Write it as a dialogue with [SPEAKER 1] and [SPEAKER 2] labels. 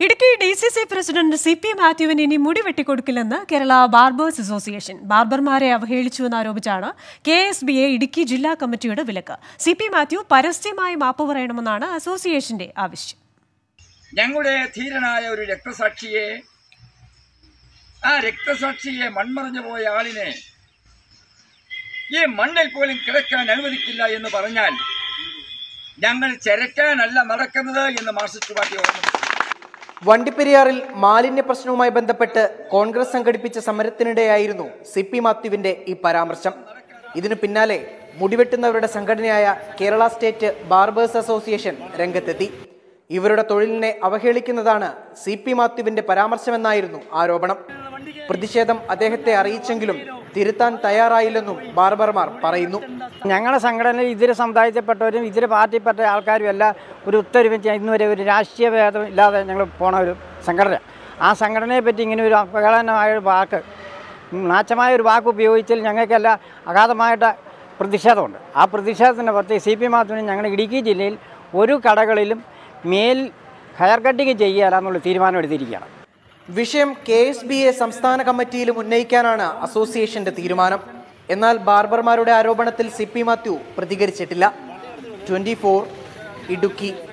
[SPEAKER 1] Idukki D C C president C P മാത്യുവിന് ഇനി മുടി വെട്ടിക്കൊടുക്കില്ലെന്ന് കേരള ബാർബേഴ്സ് അസോസിയേഷൻ ബാർബർമാരെ അവഹേളിച്ചുവെന്ന് ആരോപിച്ചാണ് K S B A Idukki ജില്ലാ കമ്മിറ്റിയുടെ വിലക്ക് സി പി മാത്യു പരസ്യമായി മാപ്പ് പറയണമെന്നാണ് അസോസിയേഷന്റെ ആവശ്യം
[SPEAKER 2] ഞങ്ങളുടെ ധീരനായ ഒരു രക്തസാക്ഷിയെ ആ രക്തസാക്ഷിയെ മൺമറഞ്ഞു പോയ ആളിനെ ഈ മണ്ണിൽ പോലും കിടക്കാൻ അനുവദിക്കില്ല എന്ന് പറഞ്ഞാൽ ഞങ്ങൾ ചരക്കാനല്ല നടക്കുന്നത് എന്ന് മാർസിസ്റ്റ് പാർട്ടി ഓർമ്മിച്ചു
[SPEAKER 3] വണ്ടിപ്പെരിയാറിൽ മാലിന്യ പ്രശ്നവുമായി ബന്ധപ്പെട്ട് കോൺഗ്രസ് സംഘടിപ്പിച്ച സമരത്തിനിടെയായിരുന്നു സി പി മാത്യുവിന്റെ ഈ പരാമർശം ഇതിനു പിന്നാലെ മുടിവെട്ടുന്നവരുടെ സംഘടനയായ കേരള സ്റ്റേറ്റ് ബാർബേഴ്സ് അസോസിയേഷൻ രംഗത്തെത്തി ഇവരുടെ തൊഴിലിനെ അവഹേളിക്കുന്നതാണ് സി പി മാത്യുവിന്റെ പരാമർശമെന്നായിരുന്നു ആരോപണം പ്രതിഷേധം അദ്ദേഹത്തെ അറിയിച്ചെങ്കിലും തിരുത്താൻ തയ്യാറായില്ലെന്നും ബാർബർമാർ പറയുന്നു
[SPEAKER 4] ഞങ്ങളുടെ സംഘടനയിൽ ഇതര സമുദായത്തിൽപ്പെട്ടവരും ഇതര പാർട്ടിയിൽപ്പെട്ട ആൾക്കാരും എല്ലാം ഒരു ഒത്തൊരുമിച്ച് ഇന്നുവരെ ഒരു രാഷ്ട്രീയ ഭേദം ഇല്ലാതെ ഞങ്ങൾ പോണ ഒരു സംഘടന ആ സംഘടനയെ പറ്റി ഇങ്ങനെ ഒരു അപകടമായ ഒരു വാക്ക് നാച്ചമായ ഒരു വാക്ക് ഉപയോഗിച്ചാൽ ഞങ്ങൾക്കെല്ലാം അഗാധമായിട്ട് പ്രതിഷേധമുണ്ട് ആ പ്രതിഷേധത്തിൻ്റെ പുറത്ത് സി പി മാത്തുവിന് ഞങ്ങളുടെ ഇടുക്കി ജില്ലയിൽ ഒരു കടകളിലും മേൽ ഹയർ കട്ടിങ് ചെയ്യുക എന്നുള്ള തീരുമാനം എടുത്തിരിക്കുകയാണ്
[SPEAKER 3] വിഷയം കെ എസ് ബി എ സംസ്ഥാന കമ്മിറ്റിയിലും ഉന്നയിക്കാനാണ് അസോസിയേഷന്റെ തീരുമാനം എന്നാൽ ബാർബർമാരുടെ ആരോപണത്തിൽ സി പി മാത്യു പ്രതികരിച്ചിട്ടില്ല ട്വന്റി ഇടുക്കി